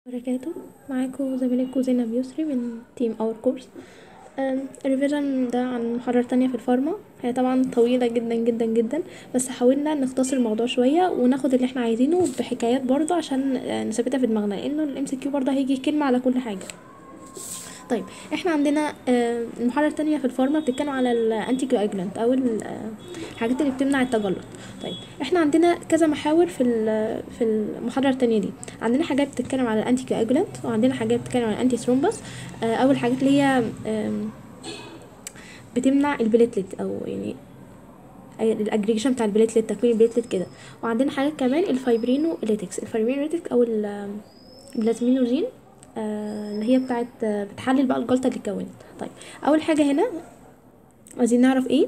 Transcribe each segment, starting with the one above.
وبركاته معاكم زميلتكم زينب يسري من تيم اور كورس الريفيجن ده عن محاضرة تانية في الفارما هي طبعا طويلة جدا جدا جدا بس حاولنا نختصر الموضوع شوية وناخد اللي احنا عايزينه بحكايات برضه عشان آه، نثبتها في دماغنا لانه الام سي كيو برضه هيجي كلمة على كل حاجة طيب احنا عندنا آه، المحاضرة التانية في الفارما بتتكلم على الانتي كواجلانت او ال- آه، الحاجات اللي بتمنع التجلط طيب احنا عندنا كذا محاور في ال- في المحاضرة التانية دي عندنا حاجات بتتكلم على الانتي كواجلانت وعندنا حاجات بتتكلم على الانتي ثرومبس آه، اول حاجات اللي هي آم، بتمنع البليتلت او يعني الاجريجيشن بتاع البليتلت تكوين البليتلت كده وعندنا حاجات كمان الفايبرينو اليتكس الفايبرينو اليتكس او ال- البلازمينوجين آه، اللي هي بتاعت آه، بتحلل بقى الجلطه اللي اتكونت طيب اول حاجه هنا عايزين نعرف ايه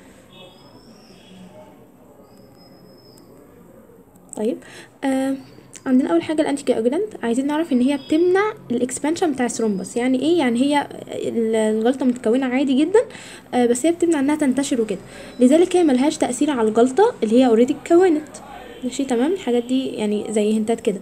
طيب آه عندنا اول حاجه الانتي كواجولانت عايزين نعرف ان هي بتمنع الاكسبانشن بتاع الثرومبس يعني ايه يعني هي ال- الجلطه متكونه عادي جدا آه بس هي بتمنع انها تنتشر وكده لذلك هي ملهاش تاثير على الجلطه اللي هي اوريدي اتكونت ماشي تمام الحاجات دي يعني زي هنتات كده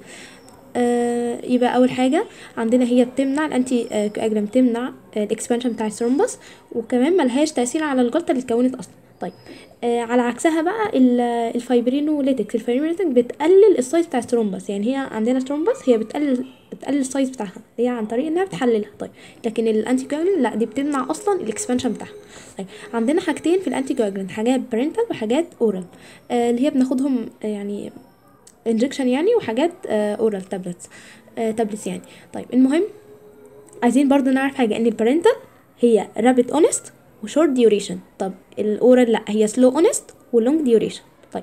آه يبقى اول حاجه عندنا هي بتمنع الانتي آه كواجولانت بتمنع الاكسبانشن بتاع الثرومبس وكمان ملهاش تاثير على الجلطه اللي اتكونت اصلا طيب آه على عكسها بقى ال- الفايبرينوليتكس الفايبرينوليتكس بتقلل السايز بتاع الثرومبس يعني هي عندنا ثرومبس هي بتقلل بتقلل السايز بتاعها اللي هي عن طريق انها بتحللها طيب لكن الانتي كواجولانت لا دي بتمنع اصلا الاكسبانشن بتاعها طيب عندنا حاجتين في الانتي كواجولانت حاجات برينتال وحاجات اورال آه اللي هي بناخدهم آه يعني انجكشن يعني وحاجات اورال تابلتس تابلتس يعني طيب المهم عايزين برضو نعرف حاجه ان البارنتال هي رابid اونست وشورت ديوريشن طب الاورال لا هي سلو اونست ولونج ديوريشن طيب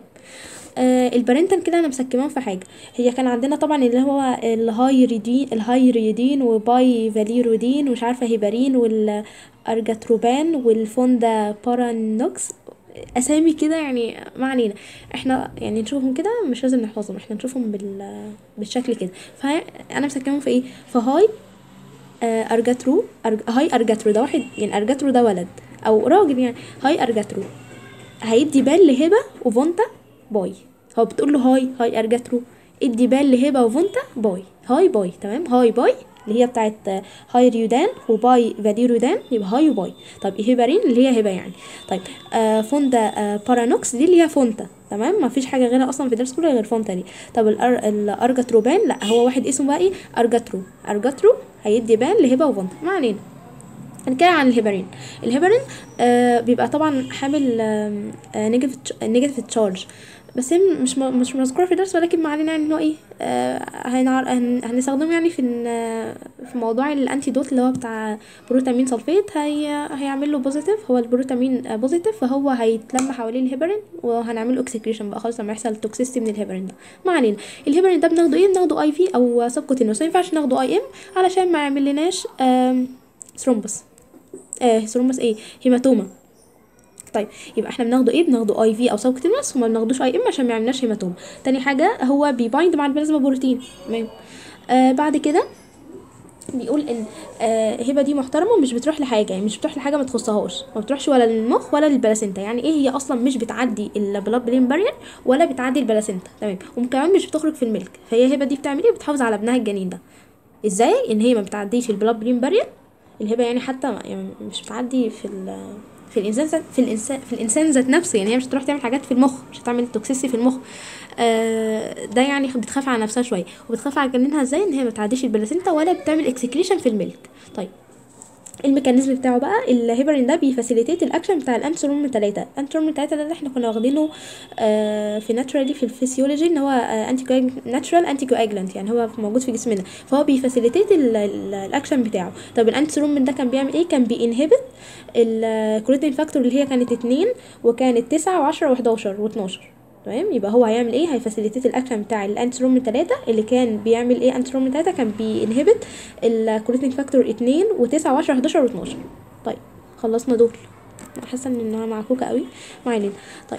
آه البارنتال كده انا مسكماهم في حاجه هي كان عندنا طبعا اللي هو الهاي ريدين الهاي ريدين وباي فاليرودين ومش عارفه هيبارين والارجاتروبان والفوندا بارانوكس اسامي كده يعني ما علينا احنا يعني نشوفهم كده مش لازم نحفظهم احنا نشوفهم بال بالشكل كده فانا مسكمهم في ايه فهاي آه، ارجاترو أرج... هاي ارجاترو ده واحد يعني ارجاترو ده ولد او راجل يعني هاي ارجاترو هيدي بال لهبه وفونتا باي هو بتقول له هاي هاي ارجاترو ادي بال لهبه وفونتا باي هاي باي تمام هاي باي اللي هي بتاعت آه، هاي ريودان وباي فاليرودان يبقى هاي وباي طب هيبارين اللي هي هبه يعني طيب آه فوندا آه بارانوكس دي اللي هي فونتا تمام ما فيش حاجه غيرها اصلا في الدرس كله غير فونتا دي طب الأر... الارجاتروبان لا هو واحد اسمه بقى ايه ارجاترو ارجاترو هيدي بان لهبه وفونتا ما علينا هنتكلم عن الهيبرين الهيبرين آه بيبقى طبعا حامل نيجاتيف نيجاتيف تشارج بس هي مش م- مش مذكوره في الدرس ولكن ما علينا يعني ان هو ايه آه هنعر... هن... هنستخدمه يعني في ال- في موضوع الانتيدوت اللي هو بتاع بروتامين سلفيت هي هيعمل له بوزيتيف هو البروتامين آه، بوزيتيف فهو هيتلم حواليه الهيبرين وهنعمل له اكسكريشن بقى خالص لما يحصل توكسيستي من الهيبرين ده ما علينا الهيبرين ده بناخده ايه بناخده اي في او سبكوتينوس ما ينفعش ناخده اي ام علشان ما يعمل لناش آم، ثرومبس آه ثرومبس ايه هيماتوما طيب يبقى احنا بناخده ايه بناخده اي في او سبكوتينوس وما بناخدوش اي ام عشان ما يعملناش هيماتوما تاني حاجه هو بيبايند مع البلازما بروتين تمام آه بعد كده بيقول ان آه هبه دي محترمه ومش بتروح لحاجه يعني مش بتروح لحاجه ما تخصهاش ما بتروحش ولا للمخ ولا للبلاسينتا يعني ايه هي اصلا مش بتعدي البلاد برين بارير ولا بتعدي البلاسينتا تمام وكمان مش بتخرج في الملك فهي هبه دي بتعمل ايه بتحافظ على ابنها الجنين ده ازاي ان هي ما بتعديش البلاد برين بارير الهبه يعني حتى ما- يعني مش بتعدي في ال في الانسان ذات- في الانسان في الانسان ذات نفسه يعني هي مش هتروح تعمل حاجات في المخ مش هتعمل توكسيسي في المخ آه ده يعني بتخاف على نفسها شويه وبتخاف على جنينها ازاي ان هي ما تعديش البلاسينتا ولا بتعمل اكسكريشن في الميلك طيب الميكانيزم بتاعه بقى الهيبرين ده بيفاسيليتيت الاكشن بتاع الانتروم 3 الانتروم 3 ده اللي احنا كنا واخدينه آه في ناتشرالي في الفسيولوجي ان هو انتي ناتشرال انتي كواجلانت يعني هو موجود في جسمنا فهو بيفاسيليتيت ال- ال- الاكشن بتاعه طب الانتروم ده كان بيعمل ايه كان بينهبت الكروتين فاكتور اللي هي كانت 2 وكانت 9 و10 و11 و12 تمام يبقى هو هيعمل ايه هيفاسيليتيت الاكشن بتاع الانتروم 3 اللي كان بيعمل ايه انتروم 3 كان بينهبت الكروتين فاكتور 2 و9 و10 11 و12 طيب خلصنا دول حاسه ان انا معكوكه قوي ما علينا طيب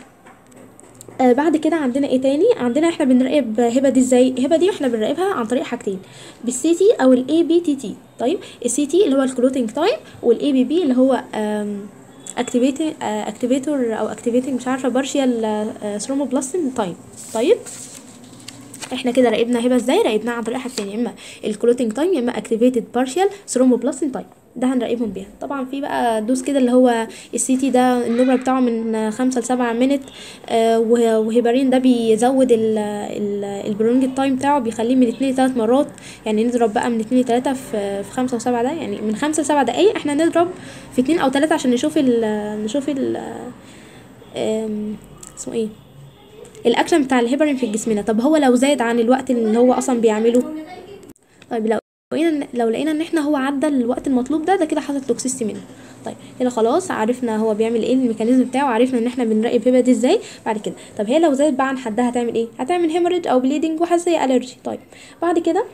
آه بعد كده عندنا ايه تاني عندنا احنا بنراقب هبه دي ازاي هبه دي احنا بنراقبها عن طريق حاجتين بالسي تي او الاي بي تي تي طيب السي تي اللي هو الكلوتينج تايم والاي بي بي اللي هو اكتيفيتنج اكتيفيتور او اكتيفيتنج مش عارفه بارشيال ثروموبلاستين تايم طيب احنا كده راقبنا هبه ازاي راقبناها عن طريق حاجتين يا اما الكلوتنج تايم يا اما اكتيفيتد بارشال ثرومبوبلاستين تايم ده هنراقبهم بيها طبعا في بقى دوس كده اللي هو السي تي ده النمره بتاعه من خمسة لسبعة مينت آه وه- وهيبرين ده بيزود ال ال البرونج تايم بتاعه بيخليه من اتنين لتلات مرات يعني نضرب بقى من اتنين لتلاتة في في خمسة وسبعة ده يعني من خمسة لسبعة دقايق احنا نضرب في اتنين او تلاتة عشان نشوف ال نشوف ال آم، اسمه ايه الاكشن بتاع الهيبرين في جسمنا طب هو لو زاد عن الوقت اللي هو اصلا بيعمله طيب لو لقينا لو لقينا ان احنا هو عدى الوقت المطلوب ده ده كده حصل توكسيستي منه طيب كده خلاص عرفنا هو بيعمل ايه الميكانيزم بتاعه عرفنا ان احنا بنراقب هبه دي ازاي بعد كده طب هي لو زادت بقى عن حدها هتعمل ايه هتعمل هيموريج او بليدنج وحساسيه الرجي طيب بعد كده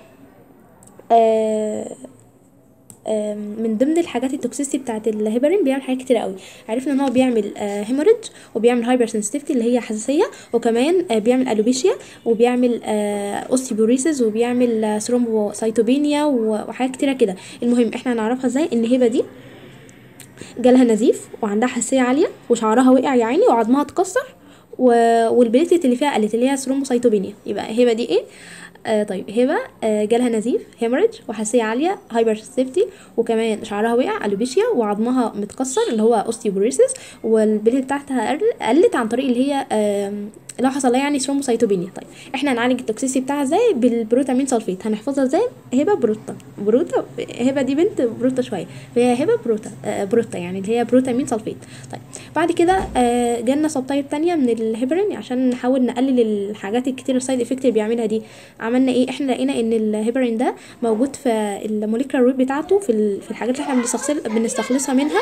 آه آم، من ضمن الحاجات التوكسيستي بتاعت الهيبرين بيعمل حاجات كتير قوي عرفنا ان هو بيعمل هيموريج وبيعمل هايبر سنسيتيفيتي اللي هي حساسيه وكمان آه، بيعمل الوبيشيا وبيعمل اوستيبوريسيس وبيعمل ثرومبوسايتوبينيا وحاجات كتيره كده المهم احنا هنعرفها ازاي ان هبه دي جالها نزيف وعندها حساسيه عاليه وشعرها وقع يا عيني وعظمها اتكسر و... والبليتلت اللي فيها قلت اللي هي ثرومبوسايتوبينيا يبقى هبه دي ايه آه طيب هبه آه جالها نزيف هيموريج وحساسيه عاليه هايبر سيفتي وكمان شعرها وقع الوبيشيا وعظمها متكسر اللي هو اوستيوبوريسيس والبليت بتاعتها قل- قلت عن طريق اللي هي آم، لو حصل لها يعني ثرومبوسايتوبينيا طيب احنا هنعالج التوكسيسي بتاعها ازاي بالبروتامين سلفيت هنحفظها ازاي هبه بروتا بروتا هبه دي بنت بروتا شويه فهي هبه بروتا آه بروتا يعني اللي هي بروتامين سلفيت طيب بعد كده آه جالنا سبتايب تانية من الهيبرين عشان نحاول نقلل الحاجات الكتير السايد افكت اللي بيعملها دي عملنا ايه احنا لقينا ان الهيبرين ده موجود في الموليكولار ويت بتاعته في ال- في الحاجات اللي احنا بنستخلص بنستخلصها منها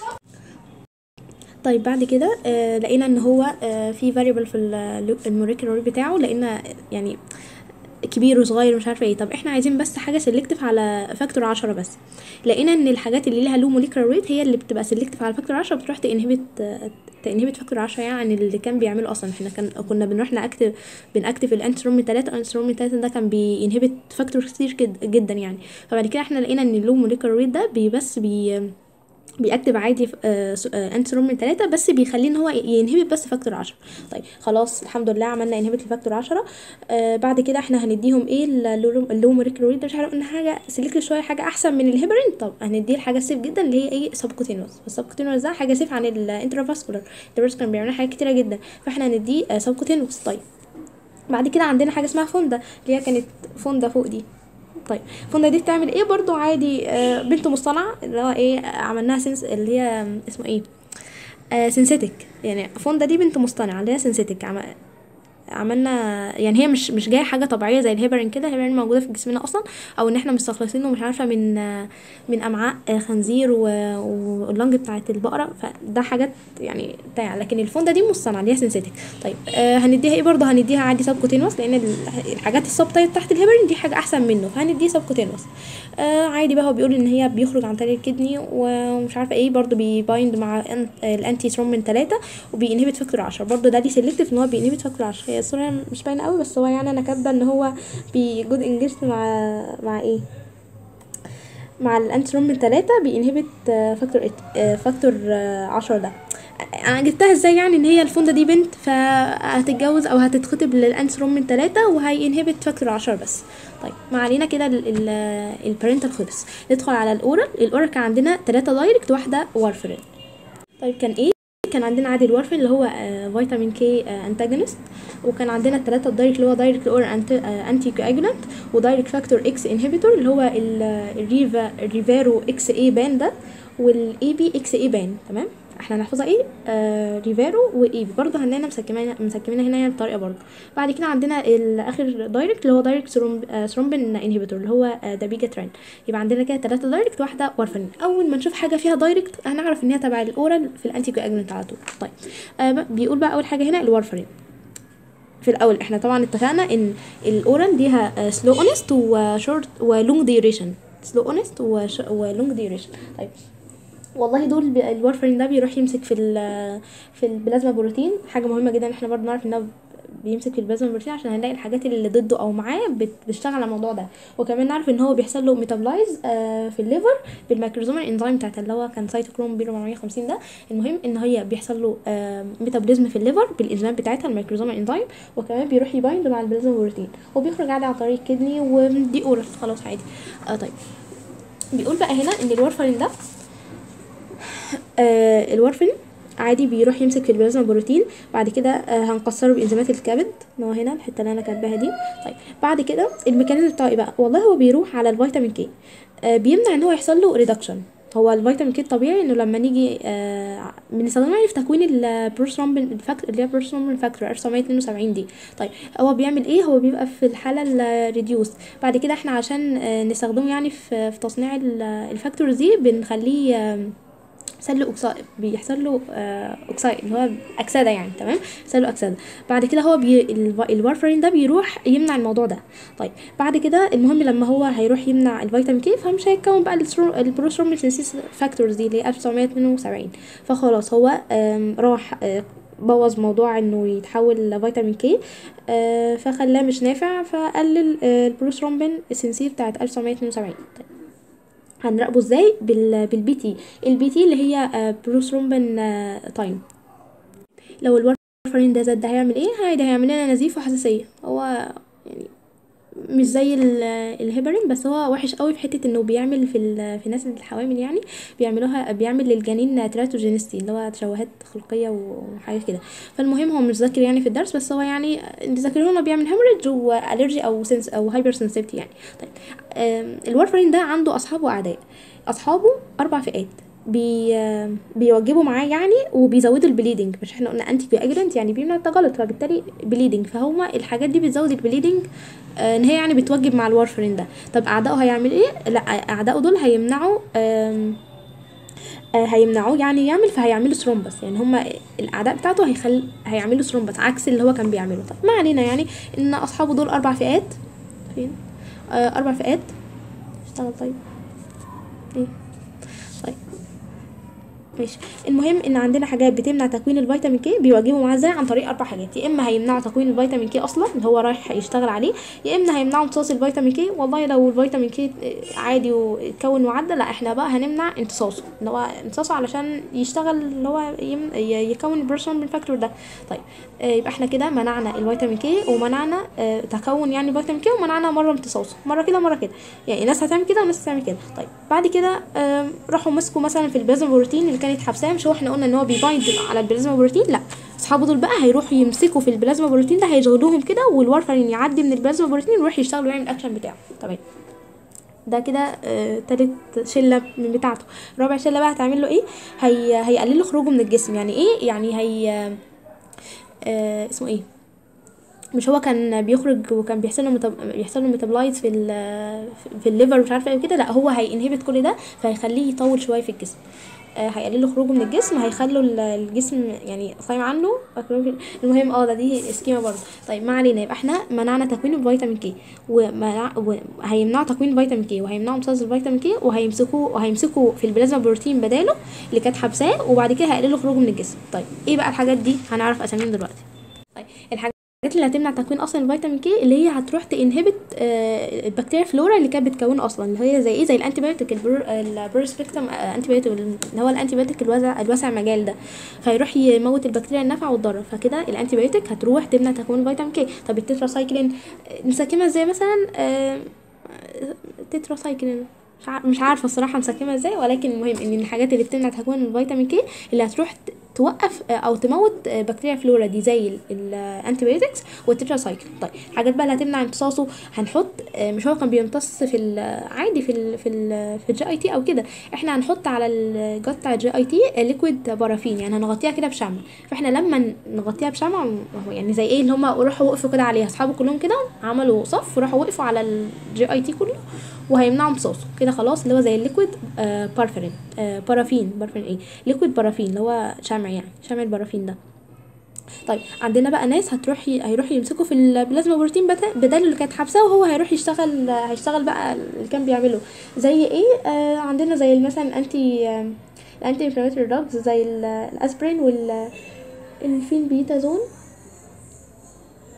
طيب بعد كده آه لقينا ان هو آه في فاريبل في الموليكولار ويت بتاعه لقينا يعني كبير وصغير ومش عارفه ايه طب احنا عايزين بس حاجه سيلكتيف على فاكتور 10 بس لقينا ان الحاجات اللي ليها لو موليكولار ويت هي اللي بتبقى سيلكتيف على فاكتور 10 بتروح تنهبت تنهبت فاكتور 10 يعني اللي كان بيعمله اصلا احنا كان كنا بنروح ناكتف بنأكتف الانتروم 3 الانتروم 3 ده كان بينهبت فاكتور كتير جد جدا يعني فبعد كده احنا لقينا ان اللو موليكولار ويت ده بي بس بي بيأكتف عادي انتروم من ثلاثة بس بيخليه ان هو ينهبت بس فاكتور عشرة طيب خلاص الحمد لله عملنا انهبت الفاكتور عشرة آه بعد كده احنا هنديهم ايه اللو موليكولار ده مش عارف ان حاجه سيلكت شويه حاجه احسن من الهيبرين طب هنديه الحاجه سيف جدا اللي هي ايه سبكوتينوس والسبكوتينوس ده حاجه سيف عن الانترافاسكولار الانترافاسكولار بيعمل حاجات كتيره جدا فاحنا هنديه آه سبكوتينوس طيب بعد كده عندنا حاجه اسمها فوندا اللي هي كانت فوندا فوق دي طيب فوندا دي بتعمل ايه برضو عادي آه بنت مصطنعه اللي هو ايه عملناها سنس اللي هي اسمه ايه آه سينثيتك يعني فوندا دي بنت مصطنعه اللي هي سينثيتك عم... عملنا يعني هي مش مش جايه حاجه طبيعيه زي الهيبرين كده الهيبرين موجوده في جسمنا اصلا او ان احنا مستخلصينه مش عارفه من من امعاء خنزير و- واللنج بتاعه البقره فده حاجات يعني بتاع لكن الفوندا دي مصطنعه اللي هي سينثيتك طيب آه هنديها ايه برضه هنديها عادي سبكوتينوس لان ال- الحاجات السب تايب تحت الهيبرين دي حاجه احسن منه فهنديه سبكوتينوس آه عادي بقى هو بيقول ان هي بيخرج عن طريق الكدني ومش عارفه ايه برضه بيبايند مع أن- الانتي ثرومبين 3 وبينهبت فاكتور 10 برضه ده ليه سيلكتيف ان هو بينهبت فاكتور 10 هي الصوره مش باينه قوي بس هو يعني انا كاتبه ان هو بجود انجلش مع مع ايه مع الانترومين 3 بينهبت آه، فاكتور إت- آه، فاكتور آه، 10 ده انا جبتها ازاي يعني ان هي الفوندا دي بنت فهتتجوز او هتتخطب للانترومين 3 وهينهبت فاكتور 10 بس طيب ما علينا كده البارنتال خلص ندخل على الاورال الاورال كان عندنا 3 دايركت واحده وارفرين طيب كان ايه كان عندنا عادي الوارفين اللي هو آه فيتامين كي آه انتاجونست وكان عندنا الثلاثه الدايركت اللي هو دايركت اور انتي كواجولانت ودايركت فاكتور اكس انهبيتور اللي هو ال- الريفا الريفارو اكس اي بان ده والاي بي اكس اي بان تمام احنا هنحفظها ايه آه ريفارو واي بي برضه هنلاقينا مسكمينها مسكمينها هنا يعني بطريقه برضه بعد كده عندنا الاخر دايركت اللي هو دايركت ثرومب آه ثرومبين انهبيتور اللي هو آه دابيجا تران يبقى عندنا كده ثلاثه دايركت واحده وارفرين اول ما نشوف حاجه فيها دايركت هنعرف ان هي تبع الاورال في الانتي كواجولانت على طول طيب آه بقى- بيقول بقى اول حاجه هنا الوارفرين في الاول احنا طبعا اتفقنا ان الاورال ليها سلو اونست وشورت ولونج ديوريشن سلو اونست ولونج ديوريشن طيب والله دول ب- الوارفرين ده بيروح يمسك في ال في البلازما بروتين حاجه مهمه جدا احنا برضه نعرف انها بيمسك في البلازما بروتين عشان هنلاقي الحاجات اللي ضده او معاه بت- بتشتغل على الموضوع ده وكمان نعرف ان هو بيحصل له ميتابلايز في الليفر بالميكروزومال انزيم بتاعت اللي هو كان سيتوكروم بي 450 ده المهم ان هي بيحصل له ميتابوليزم في الليفر بالانزيم بتاعتها الميكروزومال انزيم وكمان بيروح يبايند مع البلازما بروتين وبيخرج عادي عن طريق الكدني ودي اورال خلاص عادي آه طيب بيقول بقى هنا ان الورفرين ده آه الورفرين عادي بيروح يمسك في البلازما بروتين بعد كده آه هنكسره بانزيمات الكبد اللي هو هنا الحته اللي انا كاتباها دي طيب بعد كده الميكانيزم بتاعه ايه بقى والله هو بيروح على الفيتامين كي آه بيمنع ان هو يحصل له ريدكشن هو الفيتامين كي الطبيعي انه لما نيجي آه بنستخدمه يعني في تكوين البروسترومبين الفاكتور اللي هي البروسترومبين فاكتور 1972 دي طيب هو بيعمل ايه هو بيبقى في الحاله الريديوس بعد كده احنا عشان آه نستخدمه يعني في, في تصنيع الفاكتورز دي بنخليه آه يحصل له أكسا... بيحصل له آه أكسايد اللي هو أكسدة يعني تمام يحصل له أكسدة بعد كده هو بي... الو... الوارفرين ده بيروح يمنع الموضوع ده طيب بعد كده المهم لما هو هيروح يمنع الفيتامين كي فمش هيتكون بقى البروسترومبين سينسيس فاكتورز دي اللي هي 1972 فخلاص هو آم... راح آه بوظ موضوع انه يتحول لفيتامين كي آه فخلاه مش نافع فقلل آه البروسترومبين السنسيف بتاعت 1972 طيب هنراقبه ازاي بال بالبي تي البي تي اللي هي بروسترومبين تايم لو الورفرين ده زاد ده هيعمل ايه عادي هيعمل لنا نزيف وحساسيه هو يعني مش زي الهيبرين بس هو وحش قوي في حته انه بيعمل في في الناس الحوامل يعني بيعملوها بيعمل للجنين تراتوجينستي اللي هو تشوهات خلقيه وحاجه كده فالمهم هو مش ذاكر يعني في الدرس بس هو يعني ذاكر لنا بيعمل هيموريدج والرجي او سنس او هايبر سنسيتي يعني طيب الورفرين ده عنده اصحاب واعداء اصحابه اربع فئات بي بيوجبوا معاه يعني وبيزودوا البليدنج مش احنا قلنا انتي كواجلنت يعني بيمنع التجلط فبالتالي بليدنج فهما الحاجات دي بتزود البليدنج آه ان هي يعني بتوجب مع الورفرين ده طب اعدائه هيعمل ايه لا اعدائه دول هيمنعوا آه هيمنعوه يعني يعمل فهيعملوا ثرومبس يعني هما الاعداء بتاعته هيخل هيعملوا ثرومبس عكس اللي هو كان بيعمله طيب ما علينا يعني ان اصحابه دول اربع فئات فين آه اربع فئات اشتغل طيب ايه طيب ماشي المهم ان عندنا حاجات بتمنع تكوين الفيتامين كي بيواجهوا معاه ازاي عن طريق اربع حاجات يا اما هيمنعوا تكوين الفيتامين كي اصلا اللي هو رايح يشتغل عليه يا اما هيمنعوا امتصاص الفيتامين كي والله لو الفيتامين كي عادي واتكون وعدى لا احنا بقى هنمنع امتصاصه اللي هو امتصاصه علشان يشتغل اللي هو يم... يكون البروسترومبين فاكتور ده طيب آه يبقى احنا كده منعنا الفيتامين كي ومنعنا آه تكون يعني الفيتامين كي ومنعنا مره امتصاصه مره كده مره كده يعني ناس هتعمل كده وناس هتعمل كده طيب بعد كده آه راحوا مسكوا مثلا في البلازما بروتين اللي كانت حبساه مش هو احنا قلنا ان هو بيبايند على البلازما بروتين لا اصحابه دول بقى هيروحوا يمسكوا في البلازما بروتين ده هيشغلوهم كده والورفرين يعدي من البلازما بروتين ويروح يشتغل ويعمل الاكشن بتاعه تمام ده كده آه تالت شله من بتاعته رابع شله بقى هتعمل له ايه هي هيقللوا خروجه من الجسم يعني ايه يعني هي آه اسمه ايه مش هو كان بيخرج وكان بيحصل له متب... بيحصل له ميتابلايز في ال... في الليفر مش عارفه ايه كده لا هو هينهبت كل ده فهيخليه يطول شويه في الجسم آه هيقللوا خروجه من الجسم هيخلوا الجسم يعني صايم عنه المهم اه ده دي سكيما برضه طيب ما علينا يبقى احنا منعنا تكوين الفيتامين كي ومنع وهيمنعوا تكوين الفيتامين كي وهيمنعوا امتصاص الفيتامين كي وهيمسكوا وهيمسكوا في البلازما بروتين بداله اللي كانت حبساه وبعد كده هيقللوا خروجه من الجسم طيب ايه بقى الحاجات دي هنعرف اساميهم دلوقتي طيب الحاجات الحاجات اللي هتمنع تكوين اصلا الفيتامين كي اللي هي هتروح تنهبت آه البكتيريا فلورا اللي كانت بتكونه اصلا اللي هي زي ايه زي الانتي بايوتيك البروسبكتم انتي بايوتيك اللي هو الانتي بايوتيك الواسع الواسع مجال ده فيروح يموت البكتيريا النافعه والضاره فكده الانتي بايوتيك هتروح تمنع تكوين الفيتامين كي طب التتراسايكلين نسكمها ازاي مثلا آه تتراسايكلين مش مش عارفه الصراحه مسكمها ازاي ولكن المهم ان الحاجات اللي بتمنع تكوين الفيتامين كي اللي هتروح توقف او تموت بكتيريا فلورا دي زي الانتي بايوتكس والتتراسايكلين طيب الحاجات بقى اللي هتمنع امتصاصه هنحط مش هو كان بيمتص في عادي في ال في ال في الجي اي تي او كده احنا هنحط على الجات بتاع الجي اي تي ليكويد بارافين يعني هنغطيها كده بشمع فاحنا لما نغطيها بشمع يعني زي ايه اللي هم راحوا وقفوا كده عليها اصحابه كلهم كده عملوا صف وراحوا وقفوا على الجي اي تي كله وهيمنعوا امتصاصه كده خلاص اللي هو زي الليكويد آه بارفرين آه بارافين بارفرين ايه ليكويد بارافين اللي هو شمع يعني شمع البارافين ده طيب عندنا بقى ناس هتروح ي... هيروحوا يمسكوا في البلازما بروتين بدل اللي كانت حابساه وهو هيروح يشتغل هيشتغل بقى اللي كان بيعمله زي ايه آه عندنا زي مثلا الانتي آه الانتي انفلاماتوري دراجز زي الاسبرين وال الفين بيتازون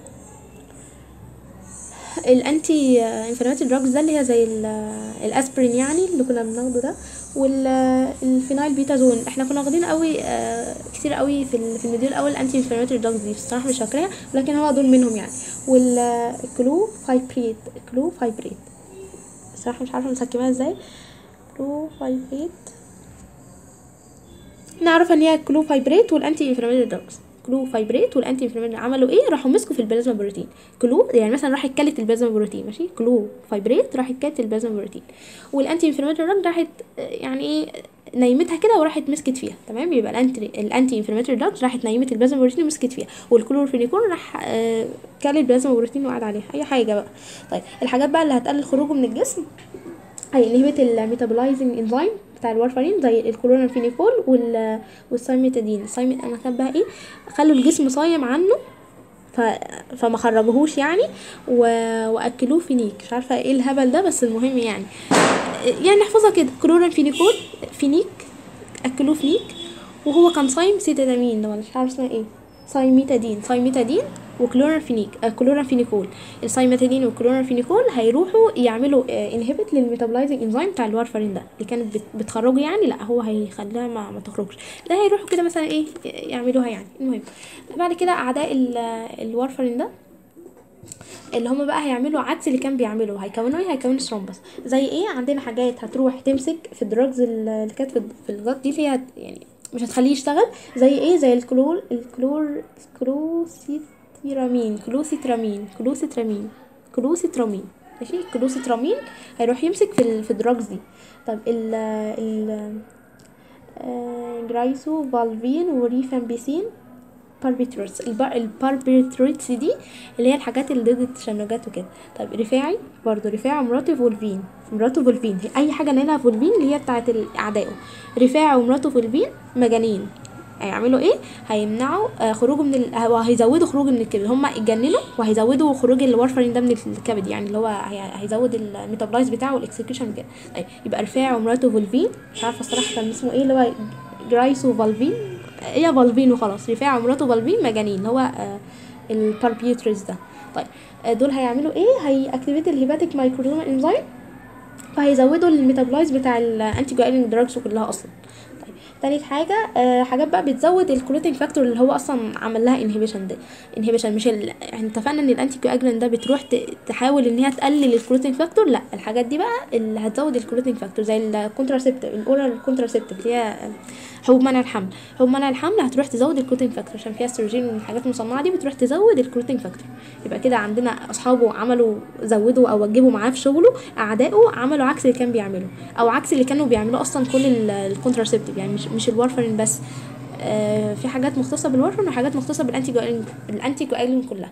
الانتي انفلاماتوري دراجز ده اللي هي زي ال- الاسبرين يعني اللي كنا بناخده ده والفينايل بيتازون احنا كنا واخدين قوي آه، كتير قوي في ال- في المديول الاول الانتي انفلاماتوري دراجز دي الصراحه مش فاكراها ولكن هو دول منهم يعني والكلو فايبريت كلو فايبريت الصراحه مش عارفه مسكباها ازاي كلو فايبريت نعرف ان هي كلو فايبريت والانتي انفلاماتوري دراجز كلو فايبريت والانتي انفلاماتوري عملوا ايه راحوا مسكوا في البلازما بروتين كلو يعني مثلا راح يتكلت البلازما بروتين ماشي كلو فايبريت راح يتكلت البلازما بروتين والانتي انفلاماتوري دراج راحت آه، يعني ايه نيمتها كده وراحت مسكت فيها تمام يبقى الانتي الانتي انفلاماتوري دراج راحت نيمت البلازما بروتين ومسكت فيها والكلورفينيكول راح آه، كل البلازما بروتين وقعد عليها اي حاجه بقى طيب الحاجات بقى اللي هتقلل خروجه من الجسم هينهبت الميتابولايزنج انزيم بتاع الوارفارين زي الكلورامفينيكول وال والسايميتادين السايمي انا كاتباها ايه خلوا الجسم صايم عنه ف... فما خرجوهوش يعني و... واكلوه فينيك مش عارفه ايه الهبل ده بس المهم يعني يعني نحفظها كده كلورامفينيكول فينيك اكلوه فينيك وهو كان صايم سيتادامين ولا مش عارفه اسمها ايه سايميتادين سايميتادين وكلورامفينيك آه كلورامفينيكول السايميتادين والكلورامفينيكول هيروحوا يعملوا انهبت للميتابولايزنج انزيم بتاع الوارفارين ده اللي كانت بت- بتخرجه يعني لا هو هيخليها ما, ما تخرجش لا هيروحوا كده مثلا ايه يعملوها يعني المهم بعد كده اعداء ال- الوارفارين ده اللي هم بقى هيعملوا عكس اللي كان بيعملوا هيكونوا ايه هيكونوا ثرومبس زي ايه عندنا حاجات هتروح تمسك في الدراجز اللي كانت في في الغط دي اللي هي هت- يعني مش هتخليه يشتغل زي ايه زي الكلور الكلور كلوسيترامين كلوسيترامين كلوسيترامين كلوسيترامين ماشي كلوسيترامين هيروح يمسك في ال- في الدراجز دي طب ال ال آه، جرايسو فالفين وريفامبيسين باربيتروتس الباربيتروتس دي اللي هي الحاجات اللي ضد التشنجات وكده طيب رفاعي برضو رفاعي ومراته فولفين مراته فولفين اي حاجه نايلها فولفين اللي هي بتاعه اعدائه رفاعي ومراته فولفين مجانين هيعملوا ايه هيمنعوا آه، خروجه من ال... هو هيزودوا خروجه من الكبد هم اتجننوا وهيزودوا خروج الوارفرين ده من الكبد يعني اللي هو هي... هيزود الميتابلايز بتاعه والاكسكيوشن كده طيب يبقى رفاعي ومراته فولفين مش عارفه الصراحه كان اسمه ايه اللي هو جرايسو فالفين هي فالفين وخلاص رفاعي ومراته فالفين مجانين اللي هو آه الباربيوتريز ده طيب آه دول هيعملوا ايه هيأكتيفيت الهيباتيك مايكروزوم انزيم فهيزودوا الميتابلايز بتاع الانتي جوالين دراجز كلها اصلا طيب تالت حاجه آه حاجات بقى بتزود الكلوتين فاكتور اللي هو اصلا عمل لها انهبيشن ده انهبيشن مش ال... احنا اتفقنا ان الانتي كواجلان ده بتروح ت... تحاول ان هي تقلل الكلوتين فاكتور لا الحاجات دي بقى اللي هتزود الكلوتين فاكتور زي الكونتراسيبتيف الاورال كونتراسيبتيف اللي هي حبوب منع الحمل حبوب منع الحمل هتروح تزود الكلوتين فاكتور عشان فيها استروجين والحاجات المصنعه دي بتروح تزود الكلوتين فاكتور يبقى كده عندنا اصحابه عملوا زودوا او وجبوا معاه في شغله اعدائه عملوا عكس اللي كان بيعمله او عكس اللي كانوا بيعملوه اصلا كل الكونتراسيبتيف يعني مش مش الوارفرين بس آه في حاجات مختصه بالوارفرين وحاجات مختصه بالانتي جوالين الانتي جوالين كلها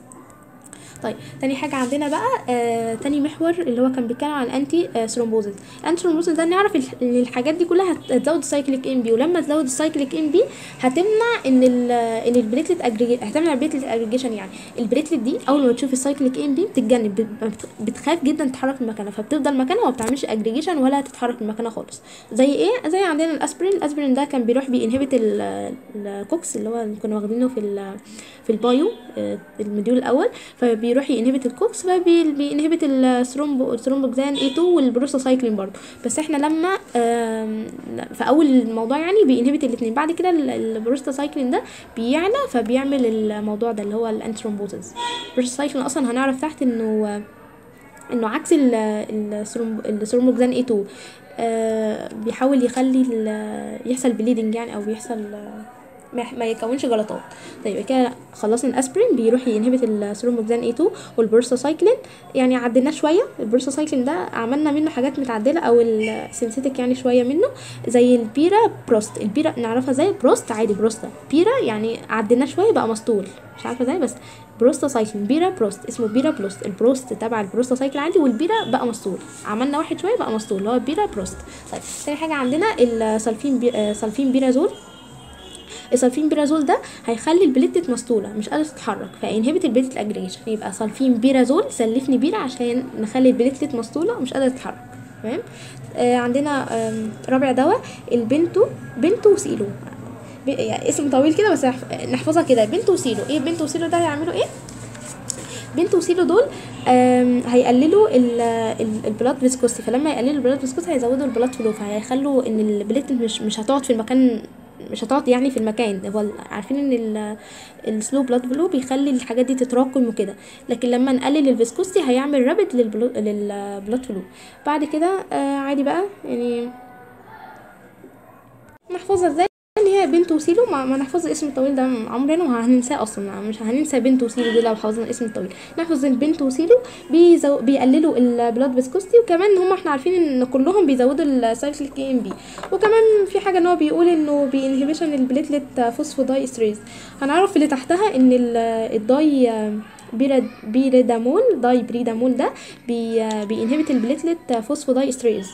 طيب تاني حاجة عندنا بقى آه تاني محور اللي هو كان بيتكلم عن الانتي آه ثرومبوزيس الانتي ثرومبوزيس ده نعرف ال- ان الحاجات دي كلها هت- هتزود السايكليك ام بي ولما تزود السايكليك ام بي هتمنع ان ال ان البليتلت اجريجيت هتمنع البليتلت اجريجيشن يعني البليتلت دي اول ما تشوف السايكليك ام بي بتتجنن بت- بت- بتخاف جدا تتحرك من مكانها فبتفضل مكانها وما بتعملش اجريجيشن ولا تتحرك من مكانها خالص زي ايه زي عندنا الاسبرين الاسبرين ده كان بيروح بينهبت ال- الكوكس اللي هو كنا واخدينه في ال- في البايو آه، المديول الاول فبيروح ينهبت الكوكس فبينهبت الثرومبو الثرومبوكسان اي 2 والبروستاسايكلين برضه بس احنا لما آم، في اول الموضوع يعني بينهبت الاثنين بعد كده ال- البروستاسايكلين ده بيعلى فبيعمل الموضوع ده اللي هو الانترومبوزز البروستاسايكلين اصلا هنعرف تحت انه انه عكس ال- الثرومب- الثرومبوكسان اي 2 آه، بيحاول يخلي ال- يحصل بليدنج يعني او بيحصل آه، ما ما يكونش جلطات طيب كده خلصنا الاسبرين بيروح ينهبت الثرومبوكسان اي 2 والبروستاسايكلين يعني عدلناه شويه البروستاسايكلين ده عملنا منه حاجات متعدله او السينثيتك يعني شويه منه زي البيرا بروست البيرا نعرفها زي بروست عادي بروستا بيرا يعني عدلناه شويه بقى مسطول مش عارفه ازاي بس بروستاسايكلين بيرا بروست اسمه بيرا بروست البروست تبع البروستاسايكل عادي والبيرا بقى مسطول عملنا واحد شويه بقى مسطول اللي هو بيرا بروست طيب تاني حاجه عندنا السلفين بي... آه، سلفين بيرازول السلفين بيرازول ده هيخلي البليتت مسطوله مش قادره تتحرك فينهبت البليتت اجريجيشن يبقى سلفين بيرازول سلفني بيرا عشان نخلي البليتت مسطوله ومش قادره تتحرك تمام آه عندنا آم، رابع دواء البنتو بنتو سيلو ب- يعني اسم طويل كده بس نحف- نحفظها كده بنتو سيلو ايه بنتو سيلو ده هيعملوا ايه بنتو سيلو دول آم، هيقللوا البلاد فيسكوستي فلما يقللوا البلاد فيسكوستي هيزودوا البلاد فلو فهيخلوا ان البليت مش مش هتقعد في المكان مش هتقعد يعني في المكان هو ال- عارفين ان السلو بلاد فلو بيخلي الحاجات دي تتراكم وكده لكن لما نقلل الفيسكوستي هيعمل رابد للبلاد فلو بعد كده آه عادي بقى يعني نحفظها ازاي ان هي بنت وسيلو ما, ما نحفظ الاسم الطويل ده عمرنا ما هننساه اصلا مش هننسى بنت وسيلو دي لو حفظنا الاسم الطويل نحفظ ان بنت وسيلو بيزو... بيقللوا البلاد فيسكوستي وكمان هم احنا عارفين ان كلهم بيزودوا السايكل كي ام بي وكمان في حاجه ان هو بيقول انه بينهبيشن البليتلت فوسفوداي استريز هنعرف اللي تحتها ان ال- الداي بيرد بيريدامول داي بريدامول ده بي بينهبت البليتلت فوسفوداي استريز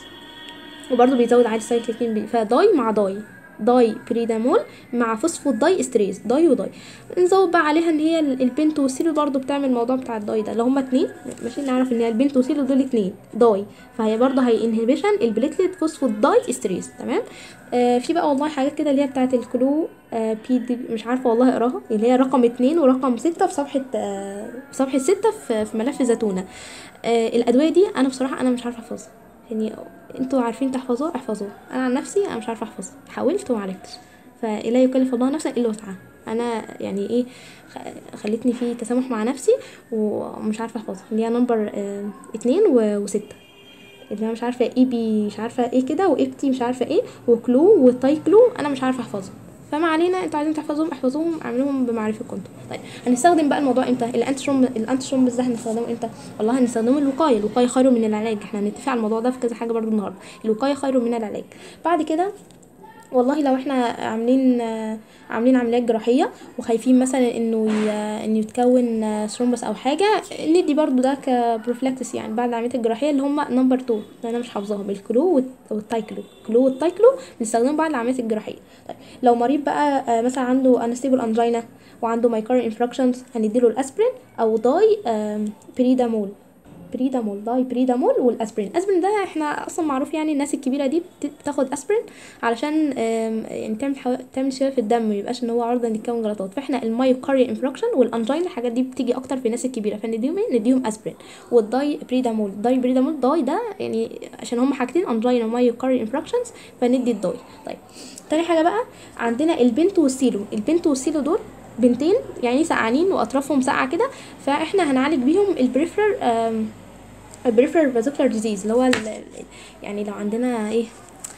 وبرضه بيزود عادي السايكلين بي فداي مع داي داي بريدامول مع فوسفود داي استريز داي وداي نزود بقى عليها ان هي ال- البنت والسيلو برضه بتعمل الموضوع بتاع الداي ده اللي هما اتنين ماشي نعرف ان هي البنت والسيلو دول اتنين داي فهي برضه هي انهبيشن البليتلت فوسفود داي استريز تمام آه في بقى والله حاجات كده اللي هي بتاعت الكلو آه بي دي مش عارفه والله اقراها اللي هي رقم اتنين ورقم ستة في صفحه آه في صفحه ستة في, في ملف زيتونه آه الادويه دي انا بصراحه انا مش عارفه احفظها يعني انتوا عارفين تحفظوها احفظوها انا عن نفسي انا مش عارفه احفظها حاولت وما عرفتش فلا يكلف الله نفسا الا وسعها انا يعني ايه خ- خلتني في تسامح مع نفسي ومش عارفه احفظها اللي هي نمبر اه اتنين و- وستة اللي انا مش عارفه ايه بي مش عارفه ايه كده وابتي مش عارفه ايه وكلو وتايكلو انا مش عارفه احفظهم فما علينا انتوا عايزين تحفظوهم احفظوهم اعملوهم بمعرفتكم انتوا طيب هنستخدم بقى الموضوع امتى الانتشروم الانتشروم ده هنستخدمه امتى والله هنستخدمه الوقايه الوقايه خير من العلاج احنا هنتفق على الموضوع ده في كذا حاجه برضو النهارده الوقايه خير من العلاج بعد كده والله لو احنا عاملين آه، عاملين عمليات جراحيه وخايفين مثلا انه ي... انه يتكون آه، ثرومبس او حاجه ندي برضو ده كبروفلاكتس يعني بعد العمليات الجراحيه اللي هم نمبر 2 اللي انا مش حافظاهم الكلو والت- والتايكلو الكلو والتايكلو بنستخدمهم بعد العمليات الجراحيه طيب لو مريض بقى آه، مثلا عنده انستيبل انجينا وعنده مايكاري انفراكشنز هنديله الاسبرين او داي آم، بريدامول بريدامول داي بريدامول والاسبرين الاسبرين ده احنا اصلا معروف يعني الناس الكبيره دي بت- بتاخد اسبرين علشان آم، يعني تعمل حو... تعمل شويه في الدم ما يبقاش ان هو عرضه ان يتكون جلطات فاحنا المايوكاري انفراكشن والانجينا الحاجات دي بتيجي اكتر في الناس الكبيره فنديهم ايه نديهم اسبرين والداي بريدامول داي بريدامول داي ده يعني عشان هما حاجتين انجينا ومايوكاري انفراكشنز فندي الداي طيب تاني حاجه بقى عندنا البنت والسيلو البنت والسيلو دول بنتين يعني سقعانين واطرافهم ساقعه كده فاحنا هنعالج بيهم البريفرال البريفرال فازوكولار ديزيز اللي هو ال- ال- يعني لو عندنا ايه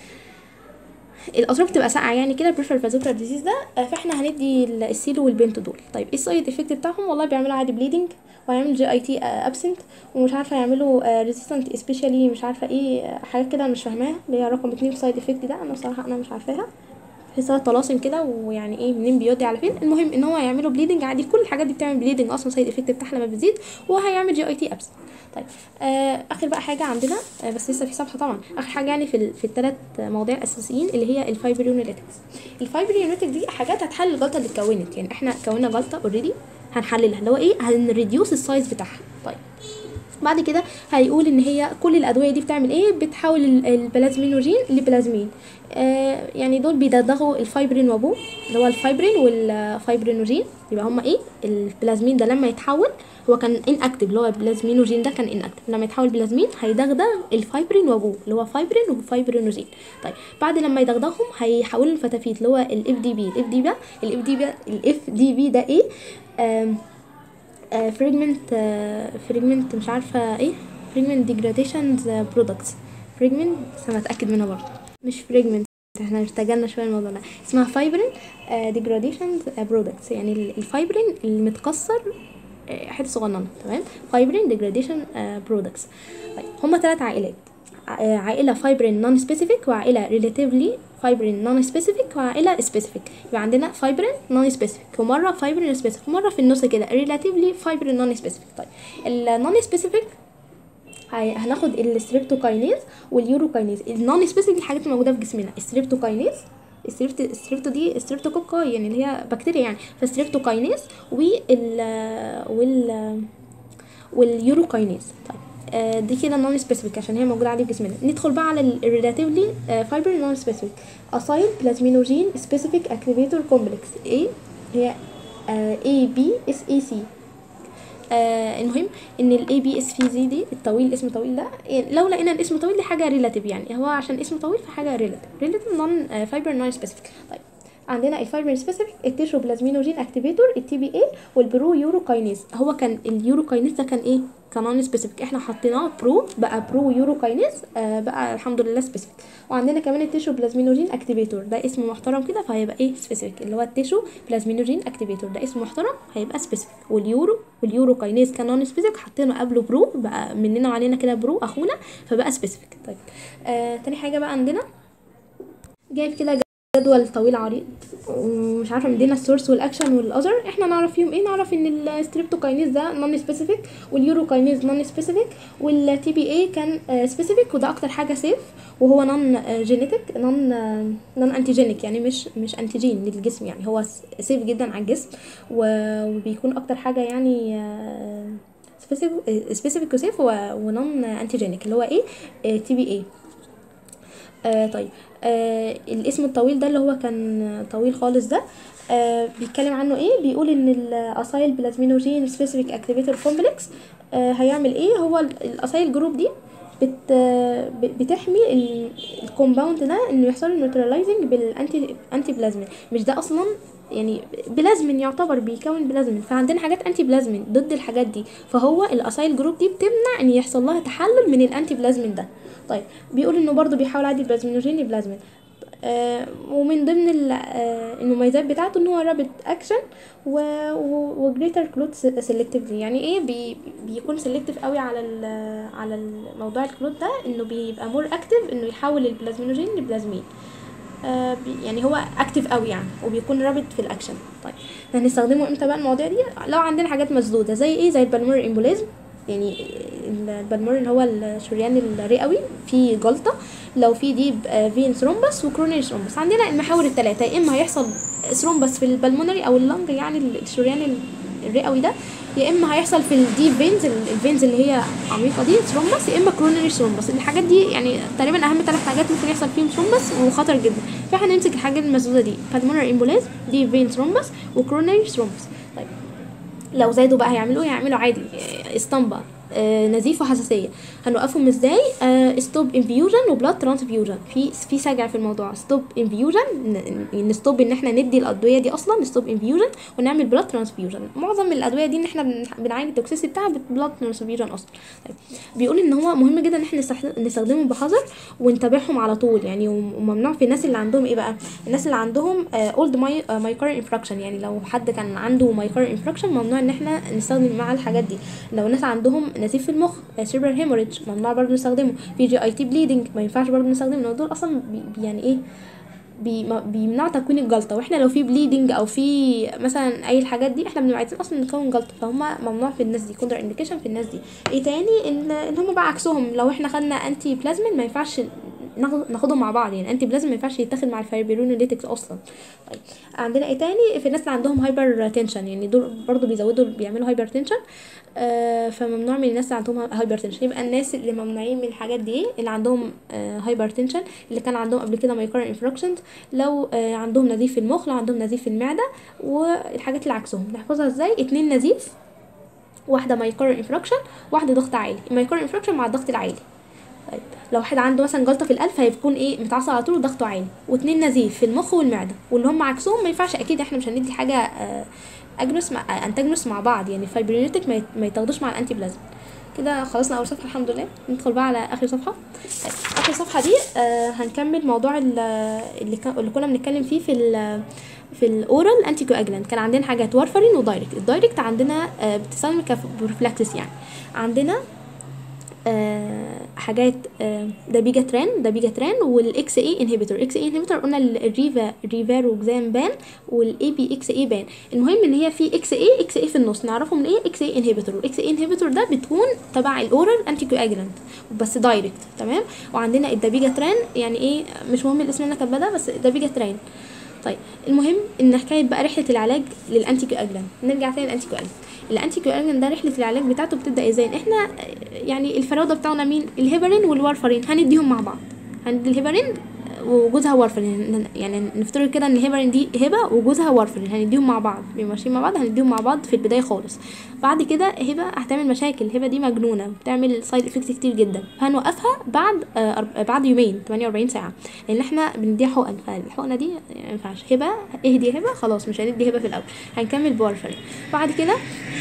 الاطراف بتبقى ساقعه يعني كده بريفرال فازوكولار ديزيز ده آه، فاحنا هندي ال- السيلو والبنت دول طيب ايه السايد افكت بتاعهم والله بيعملوا عادي بليدنج وهيعمل جي اي تي ابسنت ومش عارفه يعملوا ريزيستنت سبيشالي مش عارفه ايه آه، حاجات كده أنا مش فاهماها اللي هي رقم اتنين في سايد افكت ده انا بصراحه انا مش عارفاها تحسها طلاسم كده ويعني ايه منين بيودي على فين المهم ان هو يعملوا بليدنج عادي كل الحاجات دي بتعمل بليدنج اصلا سايد افكت بتاعها لما بتزيد وهيعمل جي اي تي ابس طيب آه اخر بقى حاجه عندنا آه بس لسه في صفحه طبعا اخر حاجه يعني في ال- في الثلاث مواضيع الاساسيين اللي هي الفايبريونيتكس الفايبريونيتكس دي حاجات هتحل الجلطه اللي اتكونت يعني احنا كونا جلطه اوريدي هنحللها اللي هو ايه هنريديوس السايز بتاعها طيب بعد كده هيقول ان هي كل الادويه دي بتعمل ايه بتحول ال- البلازمينوجين لبلازمين آه يعني دول بيدغدغوا الفايبرين وابوه اللي هو الفايبرين والفايبرينوجين يبقى هما ايه البلازمين ده لما يتحول هو كان ان اكتف اللي هو البلازمينوجين ده كان ان اكتف لما يتحول بلازمين هيدغدغ الفايبرين وابوه اللي هو فايبرين وفايبرينوجين طيب بعد لما يدغدغهم هيحولوا الفتافيت اللي هو الاف دي بي الاف دي بي الاف دي بي الاف دي بي ده ايه آم فريجمنت فريجمنت مش عارفه ايه فريجمنت ديجراديشن برودكتس فريجمنت بس انا اتاكد منها برضه مش فريجمنت احنا ارتجلنا شويه الموضوع ده اسمها فايبرين ديجراديشن برودكتس يعني ال- الفايبرين المتكسر آه، حته صغننه تمام فايبرين ديجراديشن برودكتس طيب هما ثلاث عائلات ع- آه، عائله فايبرين نون سبيسيفيك وعائله ريلاتيفلي فايبرين نون سبيسيفيك وعائله سبيسيفيك يبقى عندنا فايبرين نون سبيسيفيك ومره فايبرين سبيسيفيك ومره في النص كده ريلاتيفلي فايبرين نون سبيسيفيك طيب النون سبيسيفيك هي- هناخد الستريبتوكاينيز واليوروكاينيز النون سبيسيفيك الحاجات الموجوده في جسمنا الستريبتوكاينيز الستريبت الستريبتو دي ستريبتوكوكاي يعني اللي هي بكتيريا يعني فالستريبتوكاينيز وال وال واليوروكاينيز طيب آه، دي كده نون سبيسيفيك عشان هي موجوده عادي في جسمنا ندخل بقى على الريلاتيفلي فايبر نون سبيسيفيك اسايل بلازمينوجين سبيسيفيك اكتيفيتور كومبلكس ايه هي اي بي اس اي سي آه المهم ان الاي بي اس في زي دي الطويل الاسم طويل ده يعني لو لقينا الاسم طويل دي حاجه ريلاتيف يعني هو عشان اسم طويل فحاجه ريلاتيف ريلاتيف نون فايبر نون سبيسيفيك طيب عندنا الفايبر سبيسيفيك التيشو بلازمينوجين اكتيفيتور التي بي اي والبرو يوروكاينيز هو كان اليوروكاينيز ده كان ايه كان نون سبيسيفيك احنا حطيناه برو بقى برو يوروكاينيز آه بقى الحمد لله سبيسيفيك وعندنا كمان التيشو بلازمينوجين اكتيفيتور ده اسم محترم كده فهيبقى ايه سبيسيفيك اللي هو التيشو بلازمينوجين اكتيفيتور ده اسم محترم هيبقى سبيسيفيك واليورو واليوروكاينيز كان نون سبيسيفيك حطينا قبله برو بقى مننا وعلينا كده برو اخونا فبقى سبيسيفيك طيب آه تاني حاجه بقى عندنا جايب كده جدول طويل عريض ومش عارفه مدينا السورس والاكشن والاذر احنا نعرف فيهم ايه نعرف ان الستريبتوكاينيز ده نون سبيسيفيك واليوروكاينيز نون سبيسيفيك والتي بي اي كان سبيسيفيك وده اكتر حاجه سيف وهو نون جينيتك نون نون انتيجينيك يعني مش مش انتيجين للجسم يعني هو سيف جدا على الجسم وبيكون اكتر حاجه يعني سبيسيفيك وسيف ونون انتيجينيك اللي هو ايه تي بي اي آه طيب آه الاسم الطويل ده اللي هو كان طويل خالص ده آه بيتكلم عنه ايه بيقول ان الاسايل بلازمينوجين سبيسيفيك اكتيفيتور كومبلكس آه هيعمل ايه هو الاسايل جروب دي بت بتحمي الكومباوند ده انه يحصل له نيوتراليزنج بالانتي انتي بلازمين مش ده اصلا يعني بلازمين يعتبر بيكون بلازمين فعندنا حاجات انتي بلازمين ضد الحاجات دي فهو الاسايل جروب دي بتمنع ان يحصل لها تحلل من الانتي بلازمين ده طيب بيقول انه برضو بيحاول عادي بلازمينوجين لبلازمين آه ومن ضمن آه المميزات بتاعته ان هو رابط اكشن وجريتر كلود سيلكتيفلي يعني ايه بي بيكون سيلكتيف قوي على ال على الموضوع الكلود ده انه بيبقى مور اكتيف انه يحول البلازمينوجين لبلازمين آه يعني هو اكتيف قوي يعني وبيكون رابط في الاكشن طيب هنستخدمه امتى بقى المواضيع دي لو عندنا حاجات مسدوده زي ايه زي البلمور امبوليزم يعني البلمور اللي هو الشريان الرئوي في جلطة لو في ديب فين ثرومبس وكرونري ثرومبس عندنا المحاور الثلاثة يا اما هيحصل ثرومبس في البلمونري او اللنج يعني الشريان الرئوي ده يا اما هيحصل في الديب فينز الفينز اللي هي عميقه دي ثرومبس يا اما كرونري ثرومبس الحاجات دي يعني تقريبا اهم ثلاث حاجات ممكن يحصل فيهم ثرومبس وخطر جدا فاحنا نمسك الحاجات المسدوده دي بالمونري امبولاز ديب فين ثرومبس وكرونري ثرومبس طيب لو زادوا بقى هيعملوا هيعملوا عادي اسطمبة آه نزيف وحساسيه هنوقفهم ازاي ستوب انفيوجن وبلاد ترانسفيوجن في في سجع في الموضوع ستوب انفيوجن نستوب ان احنا ندي الادويه دي اصلا ستوب انفيوجن ونعمل بلاد ترانسفيوجن معظم الادويه دي ان احنا بنعالج التوكسيسي بتاعها بلاد ترانسفيوجن اصلا طيب. بيقول ان هو مهم جدا ان احنا نستخدمهم بحذر ونتابعهم على طول يعني وممنوع في الناس اللي عندهم ايه بقى الناس اللي عندهم اولد ماي مايكار انفراكشن يعني لو حد كان عنده مايكار انفراكشن ممنوع ان احنا نستخدم معاه الحاجات دي لو ناس عندهم نزيف في المخ سيربر هيموريدج ممنوع برضه نستخدمه في جي اي تي بليدنج ما ينفعش برضه نستخدمه دول اصلا بي يعني ايه بيمنعوا تكوين الجلطه واحنا لو في بليدنج او في مثلا اي الحاجات دي احنا بنبقى عايزين اصلا نكون جلطه فهم ممنوع في الناس دي كونتر انديكيشن في الناس دي ايه تاني ان ان هم بقى عكسهم لو احنا خدنا انتي بلازمين ما ينفعش ناخدهم مع بعض يعني انتي بلازم ما ينفعش يتاخد مع الفايبرونوليتكس اصلا طيب عندنا ايه تاني في الناس اللي عندهم هايبر تنشن يعني دول برضو بيزودوا بيعملوا هايبر تنشن آه فممنوع من الناس اللي عندهم هايبر تنشن يبقى الناس اللي ممنوعين من الحاجات دي اللي عندهم آه هايبر تنشن اللي كان عندهم قبل كده مايكار انفراكشنز لو آه عندهم نزيف في المخ لو عندهم نزيف في المعده والحاجات اللي عكسهم نحفظها ازاي اتنين نزيف واحده مايكار انفراكشن واحده ضغط عالي المايكار انفراكشن مع الضغط العالي طيب لو واحد عنده مثلا جلطه في القلب هيكون ايه متعصب على طول وضغطه عالي واتنين نزيف في المخ والمعده واللي هم عكسهم ما ينفعش اكيد احنا مش هندي حاجه آه اجنس مع انتاجنس مع بعض يعني الفايبرينيتك ما يتاخدوش مع الانتي بلازم كده خلصنا اول صفحه الحمد لله ندخل بقى على اخر صفحه طيب اخر صفحه دي آه هنكمل موضوع اللي, اللي كنا بنتكلم فيه في ال في الاورال انتي كواجلانت كان عندنا حاجات وارفرين ودايركت الدايركت عندنا آه بتستخدم كبروفلاكسس يعني عندنا آه حاجات آه ده بيجا تران ده بيجا تران والاكس اي انهبيتور اكس اي انهبيتور قلنا الريفا ريفاروكزام بان والاي بي اكس اي بان المهم ان هي في اكس اي اكس اي في النص نعرفه من ايه اكس اي انهبيتور والاكس اي انهبيتور ده بتكون تبع الاورال انتي كواجلانت بس دايركت تمام وعندنا الدابيجا تران يعني ايه مش مهم الاسم اللي انا كاتباه ده بس دابيجا تران طيب المهم ان حكايه بقى رحله العلاج للانتي كواجلانت نرجع تاني للانتي كواجلانت الانتي كواجلانت ده رحله العلاج بتاعته بتبدا ازاي احنا يعني الفراوده بتاعنا مين الهيبرين والوارفرين هنديهم مع بعض هندي الهيبرين وجوزها وارفرين يعني نفترض كده ان هيبرين دي هبه وجوزها وارفرين هنديهم مع بعض ماشيين مع بعض هنديهم مع بعض في البدايه خالص بعد كده هبه هتعمل مشاكل هبه دي مجنونه بتعمل سايد افكت كتير جدا فهنوقفها بعد آه أرب- بعد يومين 48 ساعه لان احنا بنديها حقن فالحقنه دي ما ينفعش هبه اهدي هبه خلاص مش هندي هبه في الاول هنكمل بوارفرين بعد كده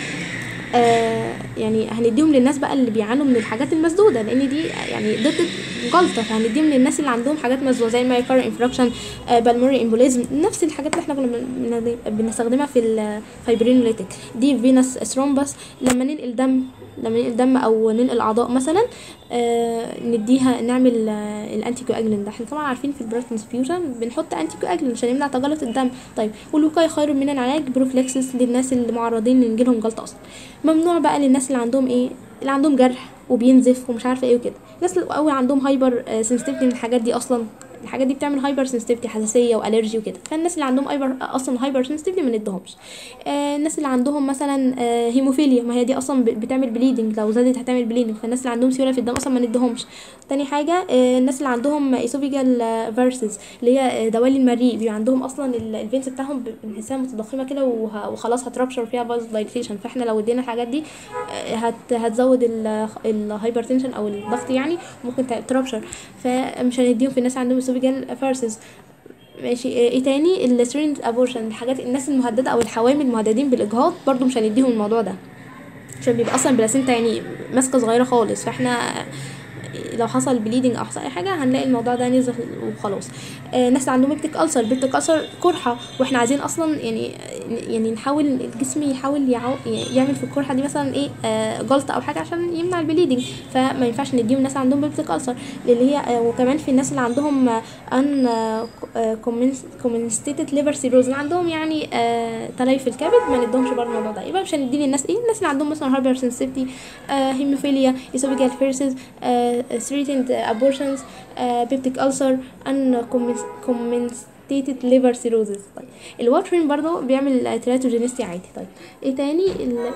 آه يعني هنديهم للناس بقى اللي بيعانوا من الحاجات المسدوده لان دي يعني ضد جلطه فهنديهم للناس اللي عندهم حاجات مسدوده زي المايكار انفراكشن آه بالموري امبوليزم نفس الحاجات اللي احنا كنا بن- بن- بنستخدمها في الفايبرينوليتيك دي فينس ثرومبس لما ننقل دم لما ننقل دم او ننقل اعضاء مثلا آه نديها نعمل آه الانتي كواجلين ده احنا طبعا عارفين في البلاد ترانسفيوجن بنحط انتي كواجلين عشان يمنع تجلط الدم طيب والوقايه خير من العلاج بروفلكسس للناس اللي معرضين ان يجيلهم جلطه اصلا ممنوع بقى للناس اللي عندهم ايه اللي عندهم جرح وبينزف ومش عارفه ايه وكده الناس اللي قوي عندهم هايبر سنسيتيفيتي من الحاجات دي اصلا الحاجات دي بتعمل هايبر سنسيتيفيتي حساسيه والرجي وكده فالناس اللي عندهم هايبر اصلا هايبر سنسيتيفيتي ما ندهمش آه الناس اللي عندهم مثلا آه هيموفيليا ما هي دي اصلا ب- بتعمل بليدنج لو زادت هتعمل بليدنج فالناس اللي عندهم سيوله في الدم اصلا ما ندهمش تاني حاجه آه الناس اللي عندهم ايسوفيجال فيرسز اللي هي آه، دوالي المريء بيبقى عندهم اصلا ال- الفينس بتاعهم ب- بنحسها متضخمه كده وه- وخلاص هترابشر فيها باز دايليتيشن فاحنا لو ادينا الحاجات دي آه، هت هتزود الهايبرتنشن او الضغط يعني ممكن ترابشر فمش هنديهم في الناس عندهم ايسوفيجال فيرسز ماشي ايه إيه تاني السترينج ابورشن الحاجات الناس المهدده او الحوامل المهددين بالاجهاض برضو مش هنديهم الموضوع ده عشان بيبقى اصلا بلاسينتا يعني ماسكه صغيره خالص فاحنا لو حصل بليدنج او حصل اي حاجه هنلاقي الموضوع ده نزل وخلاص آه الناس اللي عندهم بيبتيك ألسر بيبتيك ألسر قرحه واحنا عايزين اصلا يعني يعني نحاول الجسم يحاول يعو يعمل في القرحه دي مثلا ايه آه جلطه او حاجه عشان يمنع البليدنج فما ينفعش نديهم الناس عندهم بيبتيك ألسر اللي هي آه وكمان في الناس اللي عندهم آه ان كومنستيتد ليفر سيروز اللي عندهم يعني آه تليف الكبد ما ندهمش برضه الموضوع ده يبقى مش هندي للناس ايه الناس اللي عندهم مثلا هايبر سنسيتي هيموفيليا اسوفيجال فيرسز ثريتند ابورشنز بيبتيك ألسر ان كومنستيتد ليفر سيروزز طيب الواترين برضه بيعمل تيراتوجينيستي عادي طيب ايه تاني ال-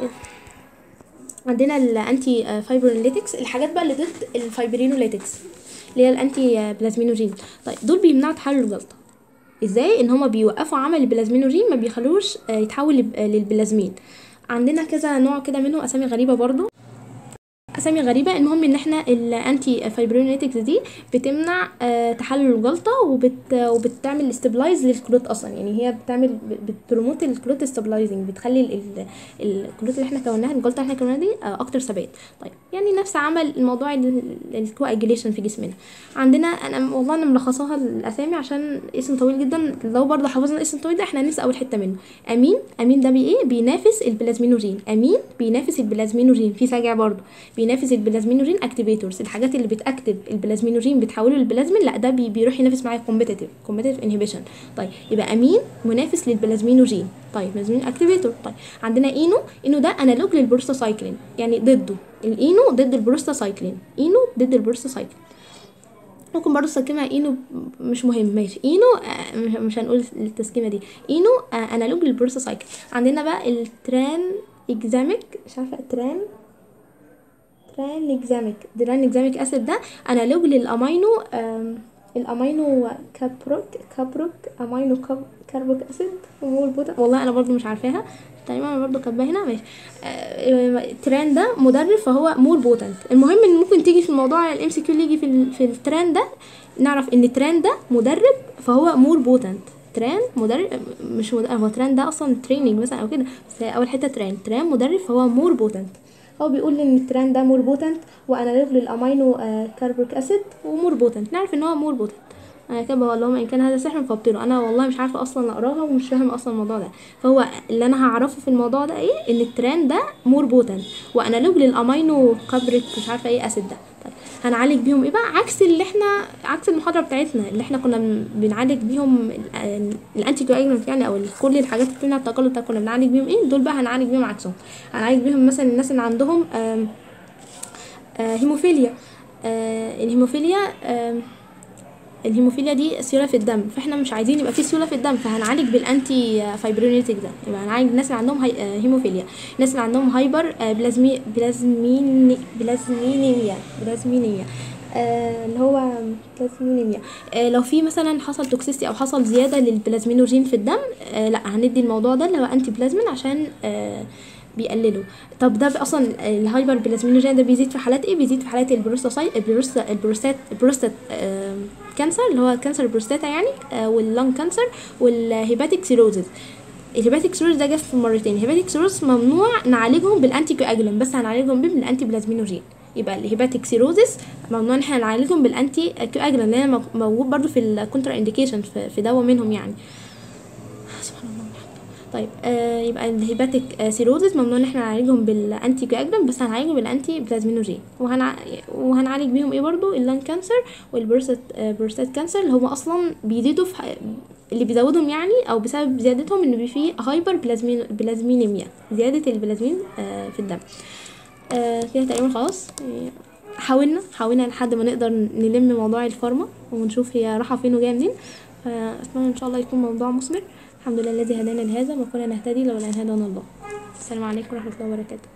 عندنا الانتي فايبرينوليتكس الحاجات بقى اللي ضد الفايبرينوليتكس اللي هي الانتي بلازمينوجين طيب دول بيمنعوا تحلل الجلطه ازاي ان هما بيوقفوا عمل البلازمينوجين ما بيخلوش آه، يتحول لب- آه، للبلازمين عندنا كذا نوع كده منهم اسامي غريبه برضو اسامي غريبه المهم ان احنا الانتي فايبرينيتكس دي بتمنع آه، تحلل الجلطه وبت وبتعمل استابلايز للكلوت اصلا يعني هي بتعمل بتبروموت الكلوت ستابلايزنج بتخلي ال- ال- الكلوت اللي احنا كوناها الجلطه اللي احنا كوناها دي آه، اكتر ثبات طيب يعني نفس عمل الموضوع الكواجيليشن في جسمنا عندنا انا والله انا ملخصاها الاسامي عشان اسم طويل جدا لو برضه حفظنا الاسم الطويل ده احنا هننسى اول حته منه امين امين ده بي ايه بينافس البلازمينوجين امين بينافس البلازمينوجين في سجع برضه بينافس البلازمينوجين اكتيفيتورز الحاجات اللي بتاكتف البلازمينوجين بتحوله للبلازمين لا ده بي بيروح ينافس معايا كومبيتيتيف كومبيتيتيف انهبيشن طيب يبقى امين منافس للبلازمينوجين طيب بلازمين اكتيفيتور طيب عندنا اينو اينو ده انالوج للبروستاسايكلين يعني ضده الاينو ضد البروستاسايكلين اينو ضد البروستاسايكلين ممكن برضه تسكيمها اينو مش مهم ماشي اينو آه، مش- مش هنقول التسكيمه دي اينو آه، انالوج للبروستاسايكلين عندنا بقى التران اكزاميك مش عارفه تران تران اكزاميك تران اكزاميك اسيد ده انالوج للامينو آم، الامينو كابروك كابروك امينو كاب- كاربوك اسيد ومول بوتا والله انا برضو مش عارفاها تقريبا انا برضو كاتباها هنا ماشي آه، التران ده مدرب فهو مور بوتنت المهم ان ممكن تيجي في الموضوع الام سي كيو اللي يجي في ال- في التران ده نعرف ان التران ده مدرب فهو مور بوتنت تران مدرب مش مدرب هو تران ده اصلا تريننج مثلا او كده بس هي اول حته تران تران مدرب فهو مور بوتنت هو بيقول ان التران ده مور بوتنت وانالوج للامينو آه، كاربوك اسيد ومور بوتنت نعرف ان هو مور بوتنت انا كده بقول لهم ان كان هذا سحر فابطله انا والله مش عارفه اصلا اقراها ومش فاهم اصلا الموضوع ده فهو اللي انا هعرفه في الموضوع ده ايه ان التران ده مور بوتنت وانالوج للامينو كابريك مش عارفه ايه اسيد ده طيب هنعالج بيهم ايه بقى عكس اللي احنا عكس المحاضره بتاعتنا اللي احنا كنا بن- بنعالج بيهم ال- الانتي كواجولانت يعني او ال- كل الحاجات اللي بتمنع التجلط ده كنا بنعالج بيهم ايه دول بقى هنعالج بيهم عكسهم هنعالج بيهم مثلا الناس اللي عندهم آم آه هيموفيليا آه الهيموفيليا آم الهيموفيليا دي سيوله في الدم فاحنا مش عايزين يبقى في سيوله في الدم فهنعالج بالانتي فايبرينيتك ده يبقى هنعالج الناس اللي عندهم هي... آه، هيموفيليا الناس اللي عندهم هايبر آه، بلازمي بلازمين بلازمينيميا بلازمينيميا آه اللي هو بلازمينيميا آه لو في مثلا حصل توكسيستي او حصل زياده للبلازمينوجين في الدم آه لا هندي الموضوع ده اللي هو انتي بلازمين عشان آه بيقلله طب ده اصلا الهايبر بلازمينوجين ده بيزيد في حالات ايه بيزيد في حالات البروستاسايت البروستا البروستات البروستات آه كانسر اللي هو كانسر البروستاتا يعني آه واللنج كانسر والهيباتيك سيروزز الهيباتيك سيروز ده جه في مرتين الهيباتيك سيروز ممنوع نعالجهم بالانتي كواجولين بس هنعالجهم بيه بالانتي بلازمينوجين يبقى الهيباتيك سيروزس ممنوع ان احنا نعالجهم بالانتي كواجولين لان موجود برضو في الكونترا انديكيشن في, في دواء منهم يعني سبحان الله طيب آه يبقى الهيباتيك آه سيروزس ممنوع ان احنا نعالجهم بالانتي كواجولين بس هنعالجهم بالانتي بلازمينوجين وهنع... وهنعالج بيهم ايه برضو اللان كانسر والبروستات آه بروستات كانسر اللي هم اصلا بيزيدوا في ح... اللي بيزودهم يعني او بسبب زيادتهم ان بي فيه هايبر بلازمين بلازمينيميا زياده البلازمين آه في الدم آه كده تقريبا خلاص حاولنا حاولنا لحد ما نقدر نلم موضوع الفارما ونشوف هي رايحه فين وجايه منين فاتمنى ان شاء الله يكون موضوع مثمر الحمد لله الذي هدانا لهذا وكنا نهتدي لولا ان هدانا الله السلام عليكم ورحمه الله وبركاته